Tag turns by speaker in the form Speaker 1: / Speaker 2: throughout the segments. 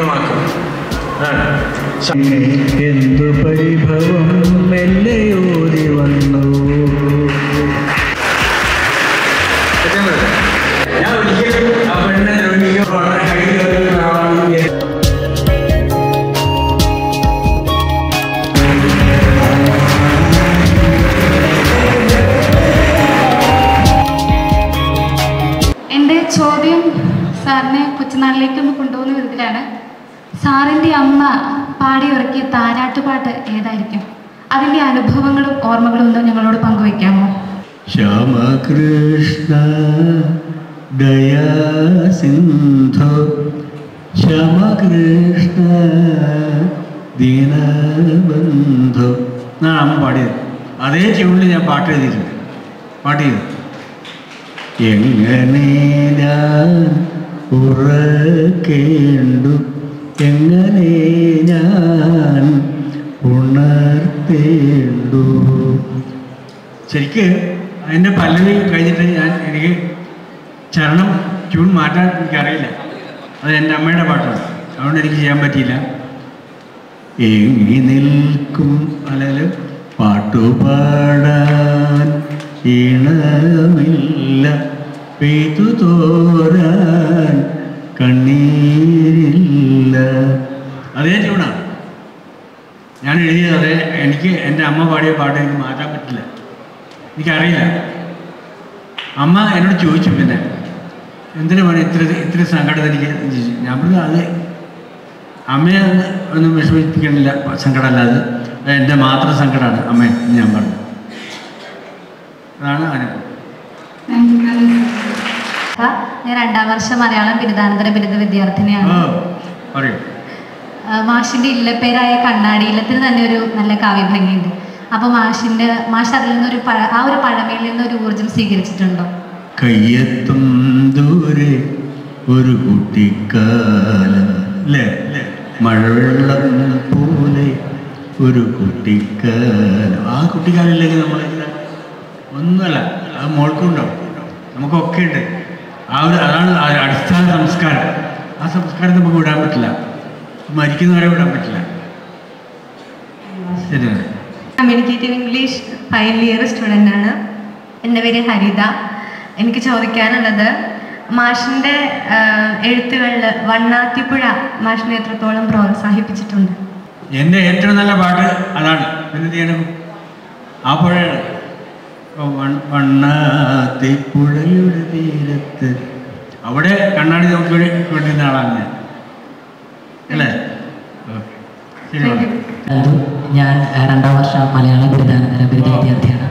Speaker 1: വ്യക്തമാക്കും ആണ്
Speaker 2: എന്തു പരിഭവം മെല്ലയോടി വന്നു
Speaker 1: ഞാൻ ഒരിക്കലും ആ പെണ്ണിനെ ദ്രോഹിക്കുകയോ വളരെ കഴിയുന്നവരാണെന്ന് ഞാൻ
Speaker 3: എൻ്റെ ചോദ്യം സാറിനെ കൊച്ചുനാളിലേക്ക് ഒന്ന് കൊണ്ടുപോകുന്ന വിധത്തിലാണ് സാറിൻ്റെ അമ്മ പാടി ഉറക്കിയ താരാട്ടുപാട്ട് ഏതായിരിക്കും അതിൻ്റെ അനുഭവങ്ങളും ഓർമ്മകളും ഒന്ന് ഞങ്ങളോട് പങ്കുവയ്ക്കാമോ
Speaker 2: ശ്യാമകൃഷ്ണ ദയാസിന്ധോ ശ്യാമകൃഷ്ണ ദീനബന്ധോ എന്നാണ് അമ്മ പാടിയത് അതേ ട്യൂണിൽ ഞാൻ പാട്ട് എഴുതിയിട്ടുണ്ട് പാട്ട് ചെയ്തു എങ്ങനെ ഞാൻ ഉറക്കേണ്ടു എങ്ങനെ ഞാൻ ഉണർത്തേണ്ടു ശരിക്ക് അതിൻ്റെ പല്ലവി കഴിഞ്ഞിട്ട് ഞാൻ എനിക്ക് ചരണം ട്യൂൺ മാറ്റാൻ എനിക്കറിയില്ല അത് എൻ്റെ അമ്മയുടെ പാട്ടാണ് അതുകൊണ്ട് എനിക്ക് ചെയ്യാൻ പറ്റിയില്ല ഏങ്ങി നിൽക്കും അല്ലെങ്കിൽ പാട്ടുപാടാൻ ഈണമില്ല പെയ്തു തോരാൻ കണ്ണീരില്ല അതേ ട്യൂണാണ് ഞാൻ എഴുതിയത് അതേ എനിക്ക് എൻ്റെ അമ്മ പാടിയ പാട്ട് എനിക്ക് മാറ്റാൻ പറ്റില്ല എനിക്കറിയില്ല അമ്മ എന്നോട് ചോദിച്ചു പിന്നെ എന്തിനു വേണം ഇത്ര ഇത്ര സങ്കടം എനിക്ക് ചോദിച്ചു. ഞാൻ പറഞ്ഞു അത് അമ്മയെ ഒന്ന് ഒന്നും വിഷമിപ്പിക്കണില്ല സങ്കടമല്ലാതെ അത് എൻ്റെ മാത്രം സങ്കടമാണ് അമ്മ എന്ന് ഞാൻ പറഞ്ഞു അതാണ് അനുഭവം
Speaker 3: ഞാൻ രണ്ടാം വർഷ മലയാളം ബിരുദാനന്തര ബിരുദ വിദ്യാർത്ഥിനിയാണ്
Speaker 2: ഓ പറയൂ
Speaker 3: ആ, മാഷിന്റെ ഇല്ലപ്പേരായ കണ്ണാടി ഇല്ലത്തിന് തന്നെ ഒരു നല്ല കാവ്യഭംഗിയുണ്ട് അപ്പൊ മാഷിന്റെ മാഷ് അതിൽ നിന്നൊരു പഴ ആ ഒരു പഴമയിൽ നിന്ന് ഒരു ഊർജം സ്വീകരിച്ചിട്ടുണ്ടോ
Speaker 2: കയ്യെത്തും ദൂരെ ഒരു കുട്ടിക്കാലം അല്ലേ മഴവെള്ളം പോലെ ഒരു കുട്ടിക്കാലം ആ കുട്ടിക്കാലം ഇല്ലെങ്കിൽ നമ്മൾ ഒന്നുമല്ല അത് മോൾക്കുണ്ടാവും നമുക്കൊക്കെ ഉണ്ട് ആ ഒരു അതാണ് ആ അടിസ്ഥാന സംസ്കാരം ആ സംസ്കാരം നമുക്ക് വിടാൻ പറ്റില്ല മരിക്കുന്നവരെ വിടാൻ പറ്റില്ല ശരിയാണ്
Speaker 4: communicative English final year student ആണ് എൻ്റെ പേര് ഹരിത എനിക്ക് ചോദിക്കാനുള്ളത് മാഷിൻ്റെ എഴുത്തുകളിൽ വണ്ണാത്തിപ്പുഴ മാഷിനെ എത്രത്തോളം പ്രോത്സാഹിപ്പിച്ചിട്ടുണ്ട്
Speaker 2: എൻ്റെ ഏറ്റവും നല്ല പാട്ട് അതാണ് പിന്നെ ചെയ്യണം ആ പുഴയാണ് ഓ, വൺ- വണ്ണാത്തിപ്പുഴയുടെ തീരത്ത് അവിടെ കണ്ണാടി നോക്കി കൊണ്ടിരുന്ന ആളാണ് ഞാൻ അല്ലേ ഓക്കെ ശരി
Speaker 4: Thank
Speaker 2: മോളെ.
Speaker 4: you.
Speaker 5: അത് ഞാൻ ഏഹ്, രണ്ടാം വർഷ മലയാള ബിരുദാനന്തര ബിരുദ വിദ്യാർത്ഥിയാണ്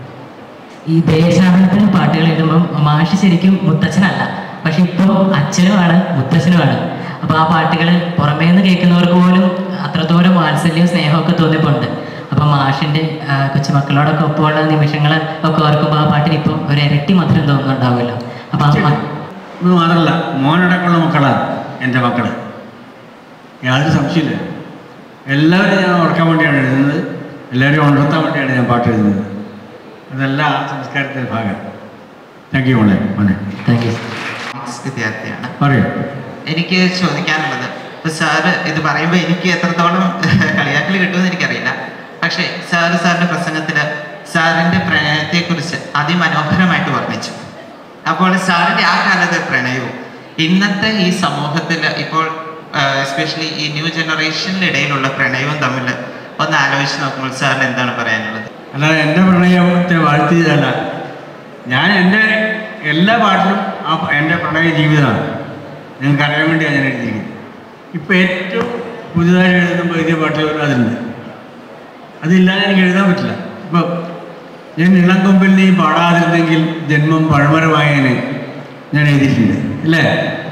Speaker 5: ഈ ദേശാടനത്തിന് പാട്ടുകൾ എഴുതുമ്പം മാഷ് ശരിക്കും മുത്തച്ഛനല്ല പക്ഷെ ഇപ്പോൾ അച്ഛനുമാണ് മുത്തച്ഛനുമാണ് അപ്പോൾ ആ പാട്ടുകൾ പുറമേ നിന്ന് കേൾക്കുന്നവർക്ക് പോലും അത്രത്തോളം വാത്സല്യവും സ്നേഹമൊക്കെ തോന്നിപ്പോണ്ട് അപ്പം മാഷിൻ്റെ ആ, കൊച്ചുമക്കളോടൊക്കെ ഒപ്പമുള്ള നിമിഷങ്ങൾ ഒക്കെ ഓർക്കുമ്പോൾ ആ പാട്ടിന് ഇപ്പം ഒരു ഇരട്ടി മധുരം തോന്നുന്നുണ്ടാവുമല്ലോ അപ്പം ആ മ-
Speaker 2: ഇത് മാത്രമല്ല മോനടക്കമുള്ള മക്കളാണ് എൻ്റെ മക്കൾ യാതൊരു സംശയമില്ല എല്ലാവരും ഞാൻ ഓർക്കാൻ വേണ്ടിയാണ് എഴുതുന്നത് എല്ലാവരും ഉണർത്താൻ വേണ്ടിയാണ് ഞാൻ പാട്ട് എഴുതുന്നത് അതെല്ലാം ആ സംസ്കാരത്തിൻ്റെ ഭാഗം താങ്ക് യു മോളെ മോനെ
Speaker 5: താങ്ക് യു
Speaker 6: മാർക്സ് വിദ്യാർത്ഥിയാണ്
Speaker 2: പറയൂ
Speaker 6: എനിക്ക് ചോദിക്കാനുള്ളത് ഇപ്പൊ സാറ് ഇത് പറയുമ്പോൾ എനിക്ക് എത്രത്തോളം കളിയാക്കൽ കിട്ടുമെന്ന് എനിക്കറിയില്ല പക്ഷേ സാറ് സാറിന്റെ പ്രസംഗത്തിൽ സാറിന്റെ പ്രണയത്തെക്കുറിച്ച് അതിമനോഹരമായിട്ട് വർണ്ണിച്ചു അപ്പോൾ സാറിന്റെ ആ കാലത്തെ പ്രണയവും ഇന്നത്തെ ഈ സമൂഹത്തിൽ ഇപ്പോൾ എസ്പെഷ്യലി ഈ ന്യൂ ജനറേഷനിലിടയിലുള്ള പ്രണയവും തമ്മിൽ ഒന്ന് ആലോചിച്ച് നോക്കുമ്പോൾ സാറിന് എന്താണ് പറയാനുള്ളത്
Speaker 2: അല്ലാതെ എൻ്റെ പ്രണയത്തെ വാഴ്ത്തിയതല്ല ഞാൻ എൻ്റെ എല്ലാ പാട്ടിലും ആ പ- എൻ്റെ പ്രണയ ജീവിതമാണ് നിങ്ങൾക്ക് അറിയാൻ വേണ്ടിയാണ് ഞാൻ എഴുതിയിരിക്കുന്നത് ഇപ്പോൾ ഏറ്റവും പുതുതായി എഴുതുമ്പോൾ എഴുതിയ പാട്ടുകൾ അതുണ്ട് അതില്ലാതെ എനിക്ക് എഴുതാൻ പറ്റില്ല ഇപ്പോൾ ഞാൻ ഇളം കൊമ്പിൽ നീ പാടാതിരുന്നെങ്കിൽ ജന്മം പഴമരമായതിനെ ഞാൻ എഴുതിയിട്ടുണ്ട് അല്ലേ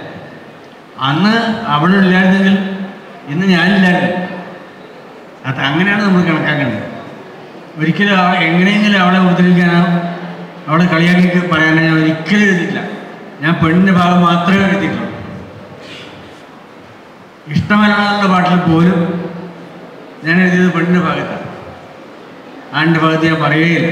Speaker 2: അന്ന് അവിടെ ഇല്ലായിരുന്നെങ്കിൽ ഇന്ന് ഞാനില്ലായിരുന്നു അത് അങ്ങനെയാണ് നമ്മൾ കണക്കാക്കേണ്ടത് ഒരിക്കലും ആ എങ്ങനെയെങ്കിലും അവളെ ഉപദ്രവിക്കാനോ അവളെ കളിയാക്കി പറയാനോ ഞാൻ ഒരിക്കലും എഴുതിയില്ല ഞാൻ പെണ്ണിൻ്റെ ഭാഗം മാത്രമേ എഴുതിയിട്ടുള്ളൂ ഇഷ്ടമല്ലാത്ത പാട്ടിൽ പോലും ഞാൻ എഴുതിയത് പെണ്ണിൻ്റെ ഭാഗത്താണ് ആണിൻ്റെ ഭാഗത്ത് ഞാൻ പറയുകയില്ല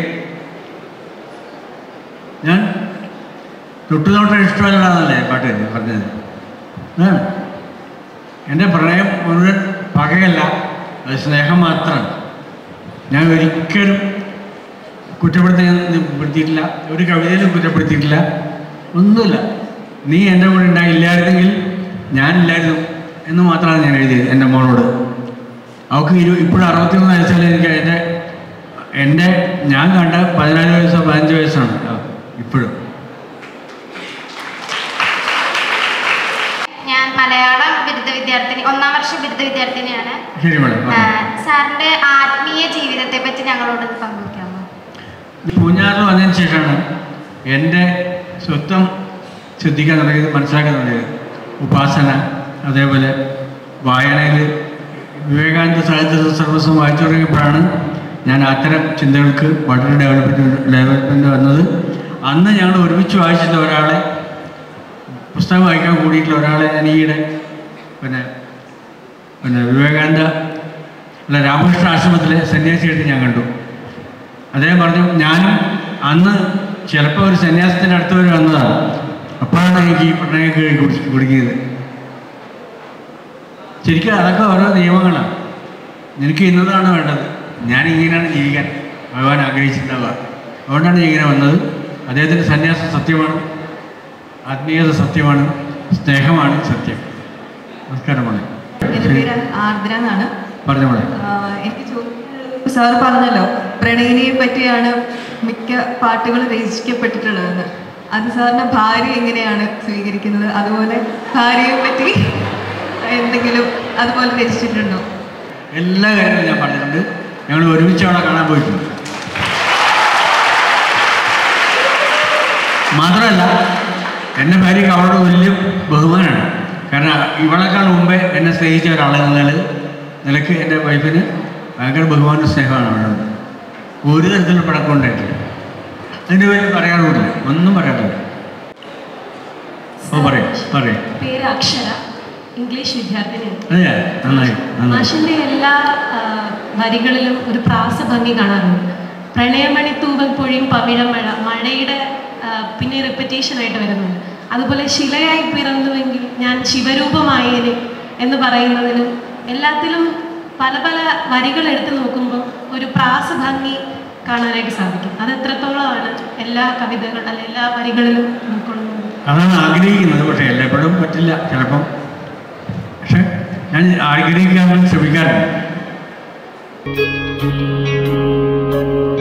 Speaker 2: ഞാൻ തൊട്ടുനോട്ടം ഇഷ്ടമല്ലാന്നല്ലേ പാട്ട് പറഞ്ഞത് അതാണ് എൻ്റെ പ്രണയം മുഴുവൻ പകയല്ല അത് സ്നേഹം മാത്രമാണ് ഞാൻ ഒരിക്കലും കുറ്റപ്പെടുത്തിപ്പെടുത്തിയിട്ടില്ല ഒരു കവിതയിലും കുറ്റപ്പെടുത്തിയിട്ടില്ല ഒന്നുമില്ല നീ എൻ്റെ കൂടെ ഉണ്ടായില്ലായിരുന്നെങ്കിൽ ഞാനില്ലായിരുന്നു എന്ന് മാത്രമാണ് ഞാൻ എഴുതിയത് എൻ്റെ മോളോട് അവൾക്ക് ഇരു ഇപ്പോഴും അറുപത്തിമൂന്ന് വയസ്സല്ലേ എനിക്ക് എൻ്റെ എൻ്റെ ഞാൻ കണ്ട പതിനാല് വയസ്സോ പതിനഞ്ച് വയസ്സാണ് അവൾക്ക് ഇപ്പോഴും
Speaker 7: ഞാൻ മലയാളം ബിരുദ വിദ്യാർത്ഥിനി ഒന്നാം വർഷ ബിരുദ വിദ്യാർത്ഥിനിയാണ്
Speaker 2: ശരി മേഡം
Speaker 7: ആ, സാറിന്റെ ആത്മീയ ജീവിതത്തെ പറ്റി ഞങ്ങളോട് പങ്കുവയ്ക്കാമോ
Speaker 2: പൂഞ്ഞാറിൽ വന്നതിന് ശേഷമാണ് എൻ്റെ സ്വത്വം ശ്രദ്ധിക്കാൻ തുടങ്ങിയത് മനസ്സിലാക്കാൻ തുടങ്ങിയത് ഉപാസന അതേപോലെ വായനയിൽ വിവേകാനന്ദ സാഹിത്യ സർവസ്വം വായിച്ചു തുടങ്ങിയപ്പോഴാണ് ഞാൻ അത്തരം ചിന്തകൾക്ക് വളരെ ഡെവലപ്മെൻറ്റ് ഡെവലപ്മെൻറ്റ് വന്നത് അന്ന് ഞങ്ങൾ ഒരുമിച്ച് വായിച്ചിട്ടുള്ള ഒരാളെ പുസ്തകം വായിക്കാൻ കൂടിയിട്ടുള്ള ഒരാളെ ഞാൻ ഈയിടെ പിന്നെ പിന്നെ വിവേകാനന്ദ അല്ല രാമകൃഷ്ണ ആശ്രമത്തിലെ സന്യാസിയായിട്ട് ഞാൻ കണ്ടു അദ്ദേഹം പറഞ്ഞു ഞാനും അന്ന് ചിലപ്പോൾ ഒരു സന്യാസത്തിൻ്റെ അടുത്ത് വരെ വന്നതാണ് അപ്പോഴാണ് എനിക്ക് ഈ പ്രണയം കീഴി കുടിച്ച് കുടുങ്ങിയത് ശരിക്കും അതൊക്കെ ഓരോ നിയമങ്ങളാണ് എനിക്ക് ഇന്നതാണ് വേണ്ടത് ഞാൻ ഇങ്ങനെയാണ് ജീവിക്കാൻ ഭഗവാൻ ആഗ്രഹിച്ചിട്ടുണ്ടാവുക അതുകൊണ്ടാണ് ഞാൻ ഇങ്ങനെ വന്നത് അദ്ദേഹത്തിൻ്റെ സന്യാസം സത്യമാണ് ആത്മീയത സത്യമാണ് സ്നേഹമാണ് സത്യം നമസ്കാരമാണ്
Speaker 8: എൻ്റെ പേര് ആർദ്ര എന്നാണ്
Speaker 2: പറഞ്ഞു മോളെ
Speaker 8: ആഹ് എനിക്ക് ചോദിക്കാനുള്ളത് സാർ പറഞ്ഞല്ലോ പ്രണയിനിയെ പറ്റിയാണ് മിക്ക പാട്ടുകൾ രചിക്കപ്പെട്ടിട്ടുള്ളതെന്ന് അത് സാറിന്റെ ഭാര്യ എങ്ങനെയാണ് സ്വീകരിക്കുന്നത് അതുപോലെ ഭാര്യയെ പറ്റി എന്തെങ്കിലും അതുപോലെ രചിച്ചിട്ടുണ്ടോ
Speaker 2: എല്ലാ കാര്യങ്ങളും ഞാൻ പറഞ്ഞിട്ടുണ്ട് ഞങ്ങൾ ഒരുമിച്ച് അവിടെ കാണാൻ പോയിട്ടുണ്ട് മാത്രമല്ല എൻ്റെ ഭാര്യയ്ക്ക് അവളോട് വലിയ ബഹുമാനമാണ് കാരണം ഇവളെക്കാൾ മുമ്പേ എന്നെ സ്നേഹിച്ച ഒരാളെന്ന നില നിലയ്ക്ക് എൻ്റെ വൈഫിന് ഭയങ്കര ബഹുമാന സ്നേഹമാണ് അവളോട് ഒരു തരത്തിലുള്ള പടക്കം ഉണ്ടായിട്ടില്ല അതിൻ്റെ പേര് പറയാറുമില്ല ഒന്നും പറയാറില്ല ഓ പറയും പറയും
Speaker 9: പേര് അക്ഷര ഇംഗ്ലീഷ് വിദ്യാർത്ഥിനിയാണ്
Speaker 2: അതെയാ നന്നായി നന്നായി
Speaker 9: മാഷിന്റെ എല്ലാ ആ, വരികളിലും ഒരു പ്രാസഭംഗി കാണാറുണ്ട് പ്രണയമണി തൂവൽ പൊഴിയും പവിഴമഴ മഴയുടെ ആ, പിന്നെ റിപ്പറ്റീഷൻ ആയിട്ട് വരുന്നുണ്ട് അതുപോലെ ശിലയായി പിറന്നുവെങ്കിൽ ഞാൻ ശിവരൂപമായേനെ എന്ന് പറയുന്നതിലും എല്ലാത്തിലും പല പല വരികൾ എടുത്തു നോക്കുമ്പോൾ ഒരു പ്രാസഭംഗി കാണാനായിട്ട് സാധിക്കും അത് എത്രത്തോളമാണ് എല്ലാ കവിതകൾ അല്ല എല്ലാ വരികളിലും ഉൾക്കൊള്ളുന്നത്
Speaker 2: അതാണ് ആഗ്രഹിക്കുന്നത് പക്ഷേ എല്ലായ്പ്പോഴും പറ്റില്ല ചിലപ്പം പക്ഷെ ഞാൻ ആഗ്രഹിക്കാൻ വേണ്ടി ശ്രമിക്കാറുണ്ട്